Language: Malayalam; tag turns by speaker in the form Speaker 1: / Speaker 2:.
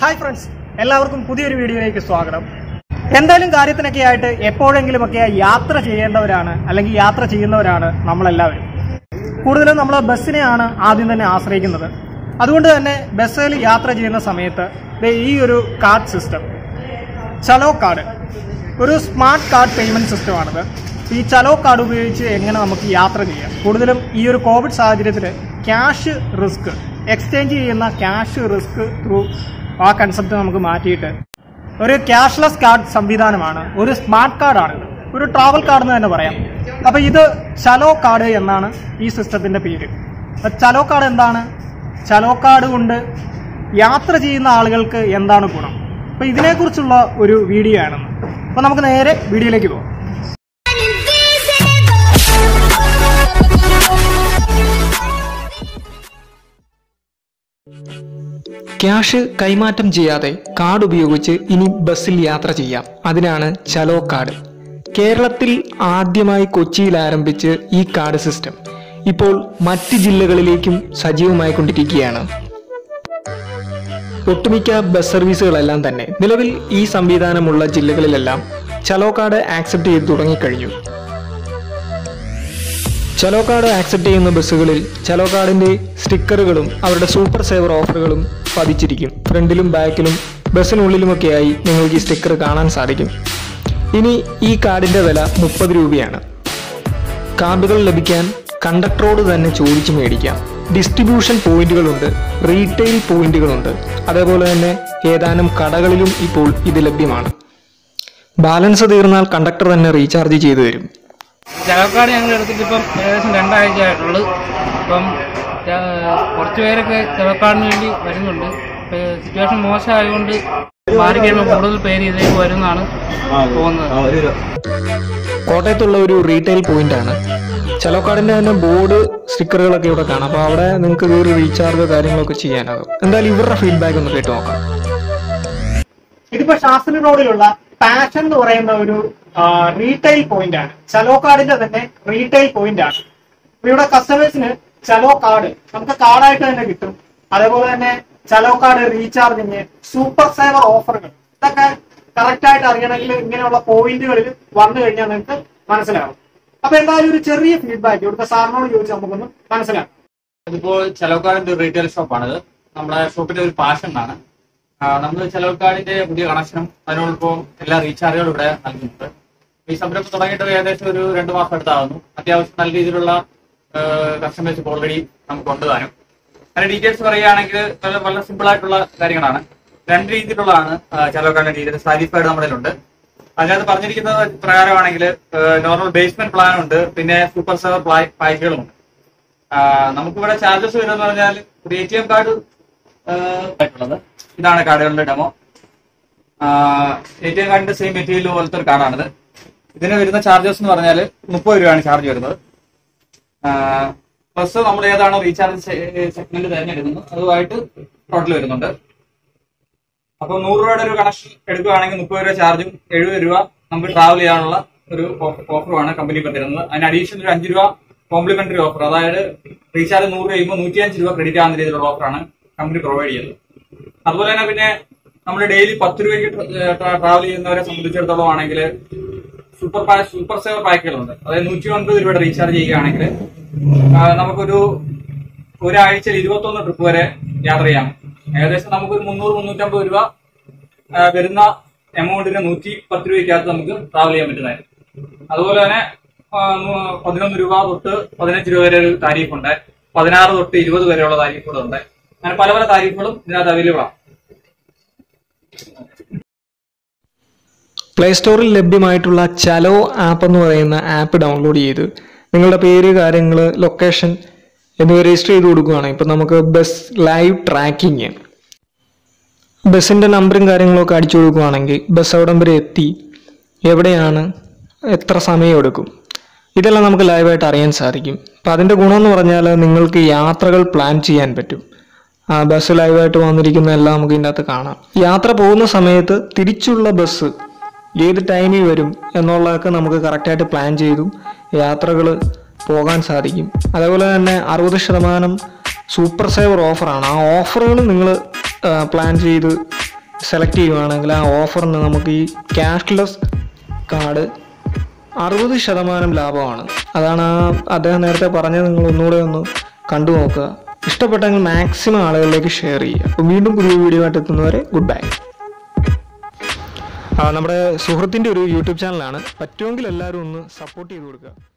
Speaker 1: ഹായ് ഫ്രണ്ട്സ് എല്ലാവർക്കും പുതിയൊരു വീഡിയോയിലേക്ക് സ്വാഗതം എന്തായാലും കാര്യത്തിനൊക്കെ ആയിട്ട് എപ്പോഴെങ്കിലുമൊക്കെ യാത്ര ചെയ്യേണ്ടവരാണ് അല്ലെങ്കിൽ യാത്ര ചെയ്യുന്നവരാണ് നമ്മളെല്ലാവരും കൂടുതലും നമ്മൾ ബസ്സിനെയാണ് ആദ്യം തന്നെ ആശ്രയിക്കുന്നത് അതുകൊണ്ട് തന്നെ ബസ്സിൽ യാത്ര ചെയ്യുന്ന സമയത്ത് ദേ ഈ ഒരു കാർഡ് സിസ്റ്റം ചലോ കാർഡ് ഒരു സ്മാർട്ട് കാർഡ് പേയ്മെന്റ് സിസ്റ്റമാണിത് ഈ ചലോ കാർഡ് ഉപയോഗിച്ച് എങ്ങനെ നമുക്ക് യാത്ര ചെയ്യാം കൂടുതലും ഈ ഒരു കോവിഡ് സാഹചര്യത്തിൽ ക്യാഷ് റിസ്ക് എക്സ്ചേഞ്ച് ചെയ്യുന്ന ക്യാഷ് റിസ്ക് ത്രൂ ആ കൺസെപ്റ്റ് നമുക്ക് മാറ്റിയിട്ട് ഒരു ക്യാഷ്ലെസ് കാർഡ് സംവിധാനമാണ് ഒരു സ്മാർട്ട് കാർഡാണിത് ഒരു ട്രാവൽ കാർഡ് എന്ന് തന്നെ പറയാം അപ്പൊ ഇത് ചലോ കാർഡ് എന്നാണ് ഈ സിസ്റ്റത്തിന്റെ പേര് അപ്പൊ ചലോ കാർഡ് എന്താണ് ചലോ കാർഡ് കൊണ്ട് യാത്ര ചെയ്യുന്ന ആളുകൾക്ക് എന്താണ് ഗുണം അപ്പൊ ഇതിനെക്കുറിച്ചുള്ള ഒരു വീഡിയോ ആണെന്ന് അപ്പൊ നമുക്ക് നേരെ വീഡിയോയിലേക്ക് പോകാം
Speaker 2: ക്യാഷ് കൈമാറ്റം ചെയ്യാതെ കാർഡ് ഉപയോഗിച്ച് ഇനി ബസ്സിൽ യാത്ര ചെയ്യാം അതിനാണ് ചലോ കാർഡ് കേരളത്തിൽ ആദ്യമായി കൊച്ചിയിൽ ആരംഭിച്ച് ഈ കാർഡ് സിസ്റ്റം ഇപ്പോൾ മറ്റ് ജില്ലകളിലേക്കും സജീവമായി കൊണ്ടിരിക്കുകയാണ് ഒട്ടുമിക്ക ബസ് സർവീസുകളെല്ലാം തന്നെ നിലവിൽ ഈ സംവിധാനമുള്ള ജില്ലകളിലെല്ലാം ചലോ കാർഡ് ആക്സെപ്റ്റ് ചെയ്ത് തുടങ്ങിക്കഴിഞ്ഞു ചലോ കാർഡ് ആക്സെപ്റ്റ് ചെയ്യുന്ന ബസ്സുകളിൽ ചലോ കാർഡിന്റെ സ്റ്റിക്കറുകളും അവരുടെ സൂപ്പർ സേവർ ഓഫറുകളും പതിച്ചിരിക്കും ഫ്രണ്ടിലും ബാക്കിലും ബസ്സിനുള്ളിലുമൊക്കെയായി നിങ്ങൾക്ക് ഈ സ്റ്റിക്കർ കാണാൻ സാധിക്കും ഇനി ഈ കാർഡിന്റെ വില മുപ്പത് രൂപയാണ് കാർഡുകൾ ലഭിക്കാൻ കണ്ടക്ടറോട് തന്നെ ചോദിച്ചു മേടിക്കാം ഡിസ്ട്രിബ്യൂഷൻ പോയിന്റുകളുണ്ട് റീറ്റെയിൽ പോയിന്റുകളുണ്ട് അതേപോലെ തന്നെ ഏതാനും കടകളിലും ഇപ്പോൾ ഇത് ലഭ്യമാണ് ബാലൻസ് തീർന്നാൽ കണ്ടക്ടർ തന്നെ റീചാർജ് ചെയ്തു തരും
Speaker 3: ചലക്കാട് ഞങ്ങൾ എടുത്തിട്ട് ഇപ്പം ഏകദേശം രണ്ടാഴ്ച ആയിട്ടുള്ളൂ ഇപ്പം ച- കുറച്ച് പേരൊക്കെ ചലക്കാടിന് വേണ്ടി വരുന്നുണ്ട് സിറ്റുവേഷൻ മോശമായതുകൊണ്ട് മാറി കഴിയുമ്പോൾ കൂടുതൽ പേര് ഇതിലേക്ക് വരുമെന്നാണ് തോന്നുന്നത്
Speaker 2: കോട്ടയത്തുള്ള ഒരു റീറ്റെയിൽ പോയിന്റ് ആണ് ചലോക്കാടിന്റെ തന്നെ ബോർഡ് സ്റ്റിക്കറുകളൊക്കെ ഇവിടെ കാണാം അപ്പോൾ അവിടെ നിങ്ങൾക്ക് കയറി റീചാർജ് കാര്യങ്ങളൊക്കെ ചെയ്യാനാകും എന്തായാലും ഇവരുടെ ഫീഡ്ബാക്ക് ഒന്ന് കേട്ട് നോക്കാം
Speaker 1: ഇതിപ്പോ ശാസ്ത്രി റോഡിലുള്ള പാഷൻ എന്ന് പറയുന്ന ഒരു റീറ്റെയിൽ പോയിന്റ് ആണ് ചലോ കാർഡിന്റെ തന്നെ റീറ്റെയിൽ പോയിന്റ് ആണ് അപ്പൊ ഇവിടെ കസ്റ്റമേഴ്സിന് ചലോ കാർഡ് നമുക്ക് കാർഡായിട്ട് തന്നെ കിട്ടും അതേപോലെ തന്നെ ചലോ കാർഡ് റീചാർജിങ് സൂപ്പർ സേവർ ഓഫറുകൾ ഇതൊക്കെ കറക്റ്റ് ആയിട്ട് അറിയണമെങ്കിൽ ഇങ്ങനെയുള്ള പോയിന്റുകളിൽ വന്നു കഴിഞ്ഞാൽ നിങ്ങൾക്ക് മനസ്സിലാവും അപ്പൊ എന്തായാലും ഒരു ചെറിയ ഫീഡ്ബാക്ക് ഇവിടുത്തെ സാറിനോട് ചോദിച്ച് നമുക്കൊന്ന് മനസ്സിലാക്കാം
Speaker 4: ഇതിപ്പോൾ ചെലവക്കാടിന്റെ ഒരു റീറ്റെയിൽ ഷോപ്പാണിത് നമ്മുടെ ഷോപ്പിന്റെ ഒരു പാഷൻ ആണ് നമ്മൾ ചെലവക്കാടിന്റെ പുതിയ കണക്ഷനും അതിനോടൊപ്പം എല്ലാ റീചാർജുകളും ഇവിടെ നൽകുന്നുണ്ട് ഈ സംരംഭം തുടങ്ങിയിട്ട് ഏകദേശം ഒരു രണ്ട് മാസം അടുത്താകുന്നു അത്യാവശ്യം നല്ല രീതിയിലുള്ള കസ്റ്റമേഴ്സ് ഓൾറെഡി നമുക്ക് കൊണ്ടുതാനും അതിന്റെ ഡീറ്റെയിൽസ് പറയുകയാണെങ്കിൽ വളരെ വളരെ സിമ്പിൾ ആയിട്ടുള്ള കാര്യങ്ങളാണ് രണ്ട് രീതിയിലുള്ളതാണ് ചെലവക്കാടിന്റെ ഡീറ്റെയിൽസ് സാറ്റിസ്ഫൈഡ് നമ്മുടെ ഉണ്ട് അതിനകത്ത് പറഞ്ഞിരിക്കുന്നത് പ്രകാരമാണെങ്കിൽ നോർമൽ ബേസ്മെന്റ് പ്ലാൻ ഉണ്ട് പിന്നെ സൂപ്പർ സെവർ പായ്ക്കുകളുമുണ്ട് ആഹ് നമുക്കിവിടെ ചാർജസ് വരുമെന്ന് പറഞ്ഞാൽ ഒരു എ ടി എം കാർഡ് ആയിട്ടുള്ളത് ഇതാണ് കാർഡുകളുടെ ഡെമോ എ ടി എം കാർഡിന്റെ സെയിം മെറ്റീരിയൽ പോലത്തെ ഒരു കാർഡാണിത് ഇതിന് വരുന്ന ചാർജസ് എന്ന് പറഞ്ഞാൽ മുപ്പത് രൂപയാണ് ചാർജ് വരുന്നത് പ്ലസ് നമ്മൾ ഏതാണോ റീചാർജ് സെഗ്മെന്റ് തിരഞ്ഞെടുക്കുന്നത് അതുമായിട്ട് ടോട്ടൽ വരുന്നുണ്ട് അപ്പൊ നൂറ് രൂപയുടെ ഒരു കണക്ഷൻ എടുക്കുകയാണെങ്കിൽ മുപ്പത് രൂപ ചാർജും എഴുപത് രൂപ നമുക്ക് ട്രാവൽ ചെയ്യാനുള്ള ഒരു ഓഫറുമാണ് കമ്പനി ഇപ്പൊ തരുന്നത് അതിന് അഡീഷണൽ ഒരു അഞ്ച് രൂപ കോംപ്ലിമെന്ററി ഓഫർ അതായത് റീചാർജ് നൂറ് കഴിയുമ്പോൾ നൂറ്റി അഞ്ച് രൂപ ക്രെഡിറ്റ് ആവുന്ന രീതിയിലുള്ള ഓഫറാണ് കമ്പനി പ്രൊവൈഡ് ചെയ്യുന്നത് അതുപോലെ തന്നെ പിന്നെ നമ്മൾ ഡെയിലി പത്ത് രൂപയ്ക്ക് ട്രാവൽ ചെയ്യുന്നവരെ സംബന്ധിച്ചിടത്തോളം ആണെങ്കിൽ സൂപ്പർ പാ സൂപ്പർ സേവർ പാക്കുകളുണ്ട് അതായത് നൂറ്റി ഒൻപത് രൂപയുടെ റീചാർജ് ചെയ്യുകയാണെങ്കിൽ ആ, നമുക്കൊരു ഒരാഴ്ചയിൽ ഇരുപത്തൊന്ന് ട്രിപ്പ് വരെ യാത്ര ചെയ്യാം ഏകദേശം നമുക്കൊരു മുന്നൂറ് മുന്നൂറ്റമ്പത് രൂപ ആ, വരുന്ന എമൗണ്ടിന് നൂറ്റി പത്ത് രൂപയ്ക്കകത്ത് നമുക്ക് ട്രാവൽ ചെയ്യാൻ പറ്റുന്നതായിരുന്നു അതുപോലെ തന്നെ ആ, നൂ- പതിനൊന്ന് രൂപ തൊട്ട് പതിനഞ്ച് രൂപ വരെ ഒരു താരീഫ് ഉണ്ട് പതിനാറ് തൊട്ട് ഇരുപത് വരെയുള്ള താരീഫുകൾ ഉണ്ട് അങ്ങനെ പല പല താരീഫുകളും ഇതിനകത്ത് അവൈലബിൾ ആണ്
Speaker 2: പ്ലേ സ്റ്റോറിൽ ലഭ്യമായിട്ടുള്ള ചലോ ആപ്പ് എന്ന് പറയുന്ന ആപ്പ് ഡൗൺലോഡ് ചെയ്ത് നിങ്ങളുടെ പേര് കാര്യങ്ങൾ ലൊക്കേഷൻ എന്നിവ രജിസ്റ്റർ ചെയ്ത് കൊടുക്കുകയാണ് ഇപ്പം നമുക്ക് ബസ് ലൈവ് ട്രാക്കിങ് ബസ്സിൻ്റെ നമ്പറും കാര്യങ്ങളൊക്കെ അടിച്ചു കൊടുക്കുകയാണെങ്കിൽ ബസ് അവിടം വരെ എത്തി എവിടെയാണ് എത്ര സമയം എടുക്കും ഇതെല്ലാം നമുക്ക് ലൈവായിട്ട് അറിയാൻ സാധിക്കും അപ്പം അതിൻ്റെ ഗുണമെന്ന് പറഞ്ഞാൽ നിങ്ങൾക്ക് യാത്രകൾ പ്ലാൻ ചെയ്യാൻ പറ്റും ആ ബസ് ലൈവായിട്ട് വന്നിരിക്കുന്ന എല്ലാം നമുക്ക് ഇതിൻ്റെ അകത്ത് കാണാം യാത്ര പോകുന്ന സമയത്ത് തിരിച്ചുള്ള ബസ് ഏത് ടൈമിൽ വരും എന്നുള്ളതൊക്കെ നമുക്ക് കറക്റ്റായിട്ട് പ്ലാൻ ചെയ്തു യാത്രകൾ പോകാൻ സാധിക്കും അതേപോലെ തന്നെ അറുപത് ശതമാനം സൂപ്പർ സേവർ ഓഫറാണ് ആ ഓഫറുകൾ നിങ്ങൾ പ്ലാൻ ചെയ്ത് സെലക്ട് ചെയ്യുവാണെങ്കിൽ ആ ഓഫറിന് നമുക്ക് ഈ ക്യാഷ്ലെസ് കാർഡ് അറുപത് ശതമാനം ലാഭമാണ് അതാണ് ആ അദ്ദേഹം നേരത്തെ പറഞ്ഞത് നിങ്ങൾ ഒന്നുകൂടെ ഒന്ന് കണ്ടു നോക്കുക ഇഷ്ടപ്പെട്ടെങ്കിൽ മാക്സിമം ആളുകളിലേക്ക് ഷെയർ ചെയ്യുക അപ്പോൾ വീണ്ടും പുതിയ വീഡിയോ ആയിട്ട് എത്തുന്നവരെ ഗുഡ് ബൈ നമ്മുടെ സുഹൃത്തിൻ്റെ ഒരു യൂട്യൂബ് ചാനലാണ് പറ്റുമെങ്കിൽ എല്ലാവരും ഒന്ന് സപ്പോർട്ട് ചെയ്ത് കൊടുക്കുക